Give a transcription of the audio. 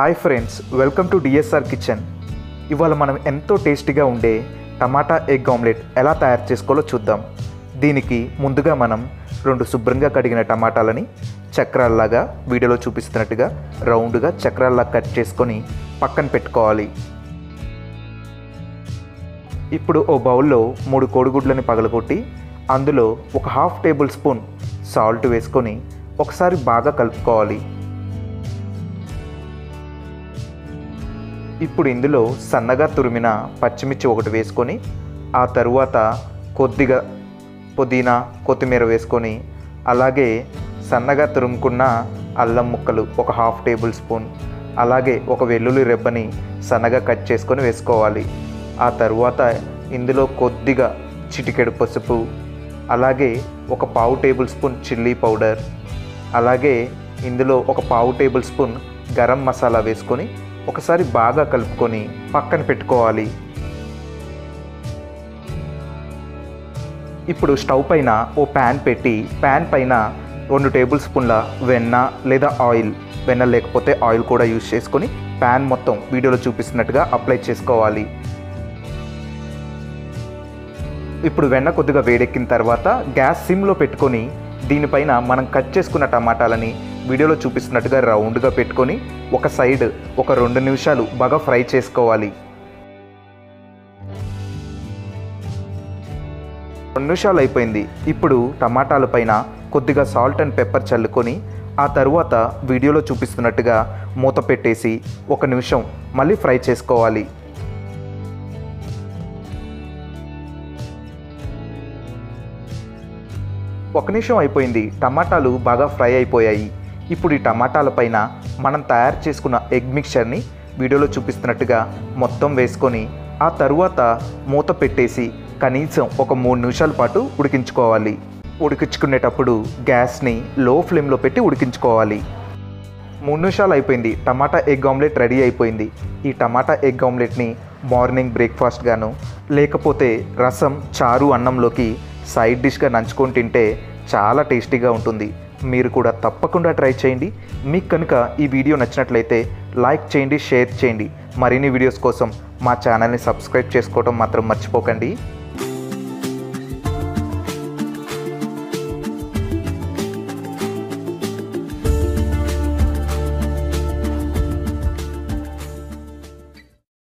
hi friends welcome to DSR kitchen ఇవాళ మనం ఎంతో టేస్టీగా ఉండే టమాటా ఎగ్ ఆమ్లెట్ ఎలా తయారు చేసుకోవాలో చూద్దాం దీనికి ముందుగా మనం రెండు శుభ్రంగా కడిగిన టమాటాలని చక్రాల్లాగా వీడియోలో చూపిస్తున్నట్టుగా రౌండ్గా చక్రాల్లా కట్ చేసుకొని పక్కన పెట్టుకోవాలి ఇప్పుడు ఓ బౌల్లో మూడు కోడిగుడ్లని పగలగొట్టి అందులో ఒక హాఫ్ టేబుల్ స్పూన్ సాల్ట్ వేసుకొని ఒకసారి బాగా కలుపుకోవాలి ఇప్పుడు ఇందులో సన్నగా తురిమిన పచ్చిమిర్చి ఒకటి వేసుకొని ఆ తరువాత కొద్దిగా పుదీనా కొత్తిమీర వేసుకొని అలాగే సన్నగా తురుముకున్న అల్లం ముక్కలు ఒక హాఫ్ టేబుల్ స్పూన్ అలాగే ఒక వెల్లుల్లి రెబ్బని సన్నగా కట్ చేసుకొని వేసుకోవాలి ఆ తరువాత ఇందులో కొద్దిగా చిటికెడు పసుపు అలాగే ఒక పావు టేబుల్ స్పూన్ చిల్లీ పౌడర్ అలాగే ఇందులో ఒక పావు టేబుల్ స్పూన్ గరం మసాలా వేసుకొని ఒకసారి బాగా కలుపుకొని పక్కన పెట్టుకోవాలి ఇప్పుడు స్టవ్ పైన ఓ ప్యాన్ పెట్టి ప్యాన్ పైన రెండు టేబుల్ స్పూన్ల వెన్న లేదా ఆయిల్ వెన్న లేకపోతే ఆయిల్ కూడా యూజ్ చేసుకొని ప్యాన్ మొత్తం వీడియోలో చూపిస్తున్నట్టుగా అప్లై చేసుకోవాలి ఇప్పుడు వెన్న కొద్దిగా వేడెక్కిన తర్వాత గ్యాస్ సిమ్లో పెట్టుకొని దీనిపైన మనం కట్ చేసుకున్న టమాటాలని వీడియోలో చూపిస్తున్నట్టుగా రౌండ్గా పెట్టుకొని ఒక సైడ్ ఒక రెండు నిమిషాలు బాగా ఫ్రై చేసుకోవాలి రెండు నిమిషాలు అయిపోయింది ఇప్పుడు టమాటాల పైన కొద్దిగా సాల్ట్ అండ్ పెప్పర్ చల్లుకొని ఆ తరువాత వీడియోలో చూపిస్తున్నట్టుగా మూత పెట్టేసి ఒక నిమిషం మళ్ళీ ఫ్రై చేసుకోవాలి ఒక నిమిషం అయిపోయింది టమాటాలు బాగా ఫ్రై అయిపోయాయి ఇప్పుడు ఈ టమాటాల పైన మనం తయారు చేసుకున్న ఎగ్ మిక్చర్ని వీడియోలో చూపిస్తున్నట్టుగా మొత్తం వేసుకొని ఆ తరువాత మూత పెట్టేసి కనీసం ఒక మూడు నిమిషాల పాటు ఉడికించుకోవాలి ఉడికించుకునేటప్పుడు గ్యాస్ని లో ఫ్లేమ్లో పెట్టి ఉడికించుకోవాలి మూడు నిమిషాలు అయిపోయింది టమాటా ఎగ్ ఆమ్లెట్ రెడీ అయిపోయింది ఈ టమాటా ఎగ్ ఆమ్లెట్ని మార్నింగ్ బ్రేక్ఫాస్ట్ గాను లేకపోతే రసం చారు అన్నంలోకి సైడ్ డిష్గా నంచుకొని తింటే చాలా టేస్టీగా ఉంటుంది మీరు కూడా తప్పకుండా ట్రై చేయండి మీకు కనుక ఈ వీడియో నచ్చినట్లయితే లైక్ చేయండి షేర్ చేయండి మరిన్ని వీడియోస్ కోసం మా ఛానల్ని సబ్స్క్రైబ్ చేసుకోవడం మాత్రం మర్చిపోకండి